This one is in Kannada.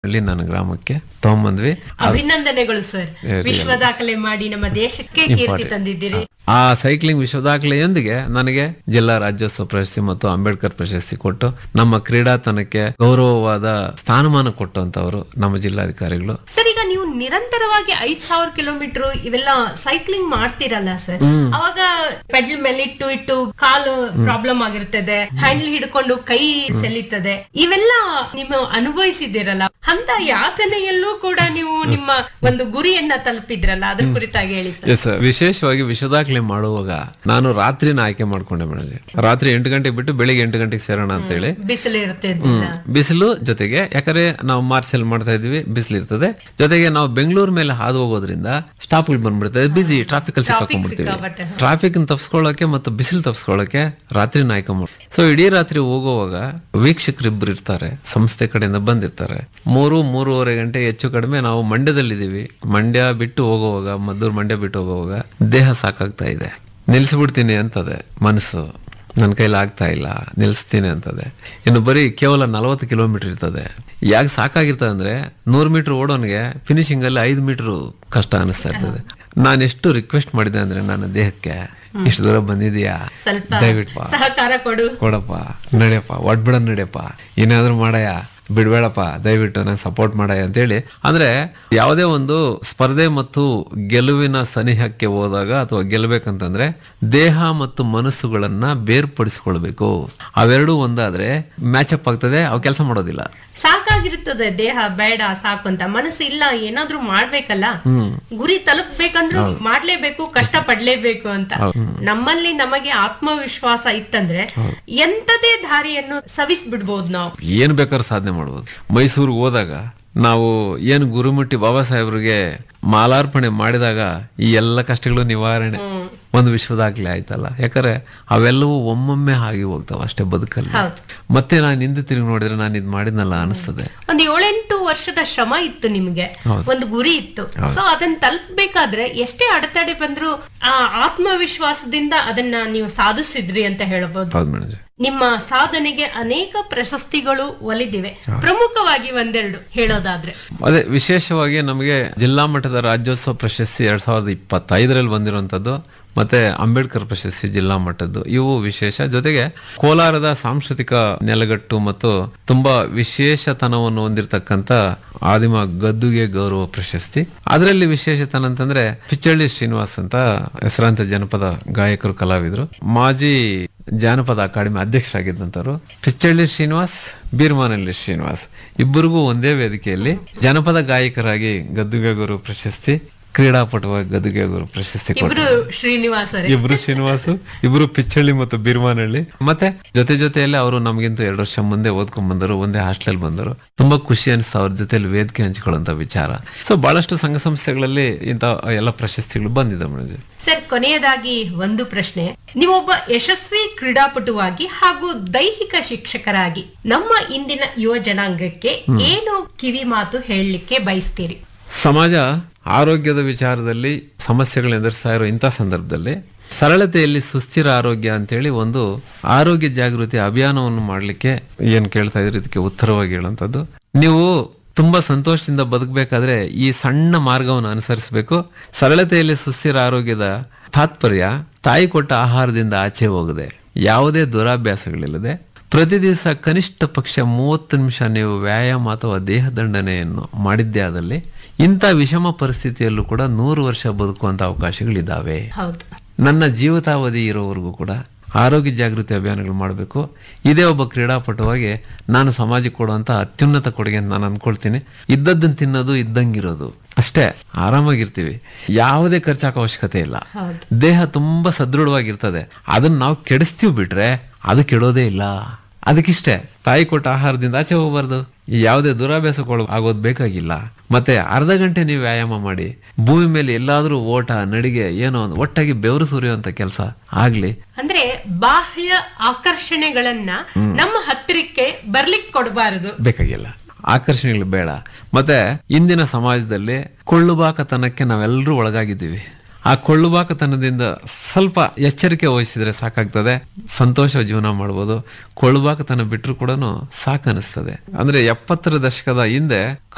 ಹಳ್ಳಿ ನನ್ನ ಗ್ರಾಮಕ್ಕೆ ತಗೊಂಬಂದ್ವಿ ಅಭಿನಂದನೆಗಳು ಸರ್ really. ವಿಶ್ವ ದಾಖಲೆ ಮಾಡಿ ನಮ್ಮ ದೇಶಕ್ಕೆ ಕೀರ್ತಿ ತಂದಿದ್ದೀರಿ ಆ ಸೈಕ್ಲಿಂಗ್ ವಿಶ್ವ ದಾಖಲೆಯೊಂದಿಗೆ ನನಗೆ ಜಿಲ್ಲಾ ರಾಜ್ಯೋತ್ಸವ ಪ್ರಶಸ್ತಿ ಮತ್ತು ಅಂಬೇಡ್ಕರ್ ಪ್ರಶಸ್ತಿ ಕೊಟ್ಟು ನಮ್ಮ ಕ್ರೀಡಾತನಕ್ಕೆ ಗೌರವವಾದ ಸ್ಥಾನಮಾನ ಕೊಟ್ಟಂತವರು ನಮ್ಮ ಜಿಲ್ಲಾಧಿಕಾರಿಗಳು ಸರ್ ಈಗ ನೀವು ನಿರಂತರವಾಗಿ ಐದ್ ಸಾವಿರ ಕಿಲೋಮೀಟರ್ ಇವೆಲ್ಲ ಸೈಕ್ಲಿಂಗ್ ಮಾಡ್ತೀರಲ್ಲ ಸರ್ ಅವಾಗ ಪೆಡಲ್ ಮೇಲೆ ಇಟ್ಟು ಇಟ್ಟು ಕಾಲು ಪ್ರಾಬ್ಲಮ್ ಆಗಿರ್ತದೆ ಹ್ಯಾಂಡಲ್ ಹಿಡ್ಕೊಂಡು ಕೈ ಸೆಲೀತದೆ ಇವೆಲ್ಲ ನೀವು ಅನುಭವಿಸಿದ್ದೀರಲ್ಲ ಅಂತ ಯಾತನೆಯಲ್ಲೂ ಕೂಡ ನೀವು ನಿಮ್ಮ ಒಂದು ಗುರಿಯನ್ನ ತಲುಪಿದ್ರಲ್ಲ ಅದ್ರ ಕುರಿತಾಗಿ ಹೇಳಿ ಸರ್ ಎಸ್ ವಿಶೇಷವಾಗಿ ವಿಶ್ವ ದಾಖಲೆ ಮಾಡುವಾಗ ನಾನು ರಾತ್ರಿನ ಆಯ್ಕೆ ಮಾಡ್ಕೊಂಡೆ ಮೇಡಮ್ ರಾತ್ರಿ ಎಂಟು ಗಂಟೆಗೆ ಬಿಟ್ಟು ಬೆಳಿಗ್ಗೆ ಎಂಟು ಗಂಟೆಗೆ ಸೇರೋಣ ಅಂತೇಳಿ ಬಿಸಿಲು ಇರುತ್ತೆ ಹ್ಮ್. ಬಿಸಿಲು ಜೊತೆಗೆ ಯಾಕಂದ್ರೆ ನಾವು ಮಾರ್ಚಲ್ಲಿ ಮಾಡ್ತಾ ಇದ್ವಿ ಬಿಸಿಲು ಇರ್ತದೆ ಜೊತೆಗೆ ನಾವು ಬೆಂಗಳೂರು ಮೇಲೆ ಹಾದು ಹೋಗೋದ್ರಿಂದ ಸ್ಟಾಪ್ ಬಂದ್ಬಿಡ್ತದೆ ಬಿಸಿ ಟ್ರಾಫಿಕ್ ಅಲ್ಲಿ ಸಿಕ್ಕಾಕೊಂಡ್ಬಿಡ್ತೀವಿ ಸಿಕ್ಕಾಪಟ್ಟೆ. ಟ್ರಾಫಿಕ್ ತಪ್ಪಿಸ್ಕೊಳ್ಳೋಕೆ ಮತ್ತು ಬಿಸಿಲು ತಪ್ಪಿಸ್ಕೊಳ್ಳೋಕೆ ರಾತ್ರಿ ನಾಯ್ಕ ಮಾಡಿ ಸೊ ಇಡೀ ರಾತ್ರಿ ಹೋಗುವಾಗ ವೀಕ್ಷಕರಿಬ್ರು ಇರ್ತಾರೆ ಸಂಸ್ಥೆ ಕಡೆಯಿಂದ ಬಂದಿರ್ತಾರೆ ಮೂರು ಮೂರುವರೆ ಗಂಟೆ ಹೆಚ್ಚು ಕಡಿಮೆ ನಾವು ಮಂಡ್ಯದಲ್ಲಿದ್ದೀವಿ ಮಂಡ್ಯ ಬಿಟ್ಟು ಹೋಗುವಾಗ ಮದ್ದೂರು ಮಂಡ್ಯ ಬಿಟ್ಟು ಹೋಗುವಾಗ ದೇಹ ಸಾಕಾಗ್ತಾ ಇದೆ ನಿಲ್ಸ್ಬಿಡ್ತೀನಿ ಅಂತದೆ ಮನಸ್ಸು ನನ್ನ ಕೈಲಿ ಆಗ್ತಾ ಇಲ್ಲ ನಿಲ್ಲಿಸ್ತೀನಿ ಅಂತದೆ ಇನ್ನು ಬರೀ ಕೇವಲ ನಲವತ್ತು ಕಿಲೋಮೀಟರ್ ಇರ್ತದೆ ಯಾಕೆ ಸಾಕಾಗಿರ್ತದೆ ಅಂದ್ರೆ ನೂರು ಮೀಟರ್ ಓಡೋನ್ಗೆ ಫಿನಿಶಿಂಗ್ ಅಲ್ಲಿ ಐದು ಮೀಟರ್ ಕಷ್ಟ ಅನಿಸ್ತಾ ಇರ್ತದೆ ನಾನು ಎಷ್ಟು ರಿಕ್ವೆಸ್ಟ್ ಮಾಡಿದೆ ಅಂದ್ರೆ ನನ್ನ ದೇಹಕ್ಕೆ ಇಷ್ಟು ದೂರ ಬಂದಿದ್ಯಾ ಸ್ವಲ್ಪ ದಯವಿಟ್ಟು ಸಹಕಾರ ಕೊಡು ಕೊಡಪ್ಪ ನಡೆಯಪ್ಪ ಒಡ್ಬಿಡ ನಡೆಯಪ್ಪ ಏನಾದ್ರೂ ಮಾಡಯ್ಯ ಬಿಡ್ಬೇಡಪ್ಪ ದಯವಿಟ್ಟು ನಂಗೆ ಸಪೋರ್ಟ್ ಮಾಡಯ್ಯ ಅಂತೇಳಿ ಅಂದ್ರೆ ಯಾವುದೇ ಒಂದು ಸ್ಪರ್ಧೆ ಮತ್ತು ಗೆಲುವಿನ ಸನಿಹಕ್ಕೆ ಹೋದಾಗ ಅಥವಾ ಗೆಲ್ಲಬೇಕಂತಂದ್ರೆ ದೇಹ ಮತ್ತು ಮನಸ್ಸುಗಳನ್ನ ಬೇರ್ಪಡಿಸ್ಕೊಳ್ಬೇಕು ಅವೆರಡೂ ಒಂದಾದ್ರೆ ಮ್ಯಾಚ್ ಅಪ್ ಆಗ್ತದೆ ಅವು ಕೆಲಸ ಮಾಡೋದಿಲ್ಲ ಸಾಕಾಗಿರ್ತದೆ ದೇಹ ಬೇಡ ಸಾಕು ಅಂತ ಮನಸ್ಸು ಇಲ್ಲ ಏನಾದ್ರೂ ಮಾಡ್ಬೇಕಲ್ಲ ಗುರಿ ತಲುಪಬೇಕಂದ್ರೂ ಮಾಡ್ಲೇಬೇಕು ಕಷ್ಟ ಪಡ್ಲೇಬೇಕು ಅಂತ ನಮ್ಮಲ್ಲಿ ನಮಗೆ ಆತ್ಮವಿಶ್ವಾಸ ಇತ್ತಂದ್ರೆ ಎಂತದೇ ದಾರಿಯನ್ನು ಸವಿಸ್ಬಿಡ್ಬೋದು ನಾವು ಏನ್ ಬೇಕಾದ್ರೂ ಸಾಧನೆ ಮಾಡ್ಬೋದು ಮೈಸೂರಿಗೆ ಹೋದಾಗ ನಾವು ಏನು ಗುರುಮುಟ್ಟಿ ಬಾಬಾ ಸಾಹೇಬ್ರಿಗೆ ಮಾಲಾರ್ಪಣೆ ಮಾಡಿದಾಗ ಈ ಎಲ್ಲ ಕಷ್ಟಗಳು ನಿವಾರಣೆ ಒಂದು ವಿಶ್ವ ದಾಖಲೆ ಆಯ್ತಲ್ಲ ಯಾಕಂದ್ರೆ ಅವೆಲ್ಲವೂ ಒಮ್ಮೊಮ್ಮೆ ಆಗಿ ಹೋಗ್ತಾವ ಅಷ್ಟೇ ಬದುಕಲ್ಲಿ ಹೌದು. ಮತ್ತೆ ನಾನು ಹಿಂದೆ ತಿರುಗಿ ನೋಡಿದ್ರೆ ನಾನು ಇದು ಮಾಡಿದ್ನಲ್ಲ ಅನಿಸ್ತದೆ ಒಂದು ಏಳೆಂಟು ವರ್ಷದ ಶ್ರಮ ಇತ್ತು ನಿಮ್ಗೆ ಒಂದು ಗುರಿ ಇತ್ತು ಸೊ ಅದನ್ನ ತಲುಪಬೇಕಾದ್ರೆ ಎಷ್ಟೇ ಅಡೆತಡೆ ಬಂದ್ರು ಆ ಆತ್ಮವಿಶ್ವಾಸದಿಂದ ಅದನ್ನ ನೀವು ಸಾಧಿಸಿದ್ರಿ ಅಂತ ಹೇಳಬಹುದು ಹೌದು ಮೇಡಮ್ ನಿಮ್ಮ ಸಾಧನೆಗೆ ಅನೇಕ ಪ್ರಶಸ್ತಿಗಳು ಒಲಿದಿವೆ ಪ್ರಮುಖವಾಗಿ ಒಂದೆರಡು ಹೇಳೋದಾದ್ರೆ ಅದೇ ವಿಶೇಷವಾಗಿ ನಮಗೆ ಜಿಲ್ಲಾ ಮಟ್ಟದ ರಾಜ್ಯೋತ್ಸವ ಪ್ರಶಸ್ತಿ ಎರಡ್ ಸಾವಿರದ ಇಪ್ಪತ್ತೈದರಲ್ಲಿ ಬಂದಿರುವಂತದ್ದು ಮತ್ತೆ ಅಂಬೇಡ್ಕರ್ ಪ್ರಶಸ್ತಿ ಜಿಲ್ಲಾ ಮಟ್ಟದ್ದು ಇವು ವಿಶೇಷ ಜೊತೆಗೆ ಕೋಲಾರದ ಸಾಂಸ್ಕೃತಿಕ ನೆಲಗಟ್ಟು ಮತ್ತು ತುಂಬಾ ವಿಶೇಷತನವನ್ನು ಹೊಂದಿರತಕ್ಕಂತ ಆದಿಮ ಗದ್ದುಗೆ ಗೌರವ ಪ್ರಶಸ್ತಿ ಅದರಲ್ಲಿ ವಿಶೇಷತನ ಅಂತಂದ್ರೆ ಪಿಚ್ಚಳ್ಳಿ ಶ್ರೀನಿವಾಸ್ ಅಂತ ಹೆಸರಾಂತ ಜನಪದ ಗಾಯಕರು ಕಲಾವಿದರು ಮಾಜಿ ಜಾನಪದ ಅಕಾಡೆಮಿ ಅಧ್ಯಕ್ಷರಾಗಿದ್ದಂತವರು ಪಿಚ್ಚಳ್ಳಿ ಶ್ರೀನಿವಾಸ್ ಬೀರ್ಮಾನಹಳ್ಳಿ ಶ್ರೀನಿವಾಸ್ ಇಬ್ಬರಿಗೂ ಒಂದೇ ವೇದಿಕೆಯಲ್ಲಿ ಜನಪದ ಗಾಯಕರಾಗಿ ಗದ್ದುಗೆ ಗುರು ಪ್ರಶಸ್ತಿ ಕ್ರೀಡಾಪಟುವಾಗಿ ಗದ್ದುಗೆ ಗುರು ಪ್ರಶಸ್ತಿ ಕೊಟ್ಟರು ಇಬ್ರು ಶ್ರೀನಿವಾಸರೇ ಇಬ್ರು ಶ್ರೀನಿವಾಸು ಇಬ್ರು ಪಿಚ್ಚಳ್ಳಿ ಮತ್ತು ಬೀರ್ಮಾನಹಳ್ಳಿ ಮತ್ತೆ ಜೊತೆ ಜೊತೆಯಲ್ಲಿ ಅವರು ನಮಗಿಂತ ಎರಡು ವರ್ಷ ಮುಂದೆ ಓದ್ಕೊಂಡ್ ಬಂದರು ಒಂದೇ ಹಾಸ್ಟೆಲ್ ಬಂದರು ತುಂಬಾ ಖುಷಿ ಅನಿಸ್ತು ಅವ್ರ ಜೊತೆಲಿ ವೇದಿಕೆ ಹಂಚಿಕೊಳ್ಳುವಂತ ವಿಚಾರ ಸೊ ಬಹಳಷ್ಟು ಸಂಘ ಸಂಸ್ಥೆಗಳಲ್ಲಿ ಇಂತ ಎಲ್ಲ ಪ್ರಶಸ್ತಿಗಳು ಬಂದಿದೆ ಮೇಡಮ್ ಸರ್ ಕೊನೆಯದಾಗಿ ಒಂದು ಪ್ರಶ್ನೆ ನೀವೊಬ್ಬ ಯಶಸ್ವಿ ಕ್ರೀಡಾಪಟುವಾಗಿ ಹಾಗೂ ದೈಹಿಕ ಶಿಕ್ಷಕರಾಗಿ ನಮ್ಮ ಇಂದಿನ ಯುವ ಜನಾಂಗಕ್ಕೆ ಏನು ಕಿವಿ ಮಾತು ಹೇಳಲಿಕ್ಕೆ ಬಯಸ್ತೀರಿ ಸಮಾಜ ಆರೋಗ್ಯದ ವಿಚಾರದಲ್ಲಿ ಸಮಸ್ಯೆಗಳು ಎದುರಿಸ್ತಾ ಇರೋ ಇಂಥ ಸಂದರ್ಭದಲ್ಲಿ ಸರಳತೆಯಲ್ಲಿ ಸುಸ್ಥಿರ ಆರೋಗ್ಯ ಅಂತೇಳಿ ಒಂದು ಆರೋಗ್ಯ ಜಾಗೃತಿ ಅಭಿಯಾನವನ್ನು ಮಾಡಲಿಕ್ಕೆ ಏನ್ ಕೇಳ್ತಾ ಇದ್ರಿ ಇದಕ್ಕೆ ಉತ್ತರವಾಗಿ ಹೇಳುವಂಥದ್ದು ನೀವು ತುಂಬಾ ಸಂತೋಷದಿಂದ ಬದುಕಬೇಕಾದ್ರೆ ಈ ಸಣ್ಣ ಮಾರ್ಗವನ್ನು ಅನುಸರಿಸಬೇಕು ಸರಳತೆಯಲ್ಲಿ ಸುಸ್ಥಿರ ಆರೋಗ್ಯದ ತಾತ್ಪರ್ಯ ತಾಯಿ ಕೊಟ್ಟ ಆಹಾರದಿಂದ ಆಚೆ ಹೋಗದೆ ಯಾವುದೇ ದುರಾಭ್ಯಾಸಗಳಿಲ್ಲದೆ ಪ್ರತಿ ದಿವಸ ಕನಿಷ್ಠ ಪಕ್ಷ ಮೂವತ್ತು ನಿಮಿಷ ನೀವು ವ್ಯಾಯಾಮ ಅಥವಾ ದೇಹ ದಂಡನೆಯನ್ನು ಮಾಡಿದ್ದೇ ಆದಲ್ಲಿ ಇಂಥ ವಿಷಮ ಪರಿಸ್ಥಿತಿಯಲ್ಲೂ ಕೂಡ ನೂರು ವರ್ಷ ಬದುಕುವಂತ ಅವಕಾಶಗಳಿದ್ದಾವೆ ಹೌದು ನನ್ನ ಜೀವಿತಾವಧಿ ಇರೋವರೆಗೂ ಕೂಡ ಆರೋಗ್ಯ ಜಾಗೃತಿ ಅಭಿಯಾನಗಳು ಮಾಡಬೇಕು ಇದೇ ಒಬ್ಬ ಕ್ರೀಡಾಪಟುವಾಗಿ ನಾನು ಸಮಾಜಕ್ಕೆ ಕೊಡುವಂತ ಅತ್ಯುನ್ನತ ಕೊಡುಗೆ ಅಂತ ನಾನು ಅಂದ್ಕೊಳ್ತೀನಿ ಇದ್ದದ್ದನ್ನು ತಿನ್ನೋದು ಇದ್ದಂಗಿರೋದು ಅಷ್ಟೇ ಆರಾಮಾಗಿರ್ತೀವಿ ಯಾವುದೇ ಖರ್ಚಾಕ ಅವಶ್ಯಕತೆ ಇಲ್ಲ ಹೌದು. ದೇಹ ತುಂಬಾ ಸದೃಢವಾಗಿರ್ತದೆ ಅದನ್ನ ನಾವು ಕೆಡಿಸ್ತೀವಿ ಬಿಟ್ರೆ ಅದು ಕೆಡೋದೇ ಇಲ್ಲ ಅದಕ್ಕಿಷ್ಟೇ ತಾಯಿ ಕೊಟ್ಟ ಆಹಾರದಿಂದ ಆಚೆ ಹೋಗ್ಬಾರ್ದು ಯಾವುದೇ ದುರಾಭ್ಯಾಸಗಳು ಆಗೋದು ಬೇಕಾಗಿಲ್ಲ ಮತ್ತೆ ಅರ್ಧ ಗಂಟೆ ನೀವು ವ್ಯಾಯಾಮ ಮಾಡಿ ಭೂಮಿ ಮೇಲೆ ಎಲ್ಲಾದ್ರೂ ಓಟ ನಡಿಗೆ ಏನೋ ಒಂದು ಒಟ್ಟಾಗಿ ಬೆವರು ಸುರಿಯುವಂತ ಕೆಲಸ ಆಗ್ಲಿ ಅಂದ್ರೆ ಬಾಹ್ಯ ಆಕರ್ಷಣೆಗಳನ್ನ ನಮ್ಮ ಹತ್ತಿರಕ್ಕೆ ಬರ್ಲಿಕ್ಕೆ ಕೊಡಬಾರದು ಬೇಕಾಗಿಲ್ಲ ಆಕರ್ಷಣೆಗಳು ಬೇಡ ಮತ್ತೆ ಇಂದಿನ ಸಮಾಜದಲ್ಲಿ ಕೊಳ್ಳುಬಾಕತನಕ್ಕೆ ನಾವೆಲ್ಲರೂ ಒಳಗಾಗಿದ್ದೀವಿ ಆ ಕೊಳ್ಳುಬಾಕತನದಿಂದ ಸ್ವಲ್ಪ ಎಚ್ಚರಿಕೆ ವಹಿಸಿದ್ರೆ ಸಾಕಾಗ್ತದೆ ಸಂತೋಷ ಜೀವನ ಮಾಡ್ಬೋದು ಕೊಳ್ಳುಬಾಕತನ ಬಿಟ್ಟರು ಕೂಡ ಸಾಕನಿಸ್ತದೆ ಅಂದ್ರೆ ಎಪ್ಪತ್ತರ ದಶಕದ ಹಿಂದೆ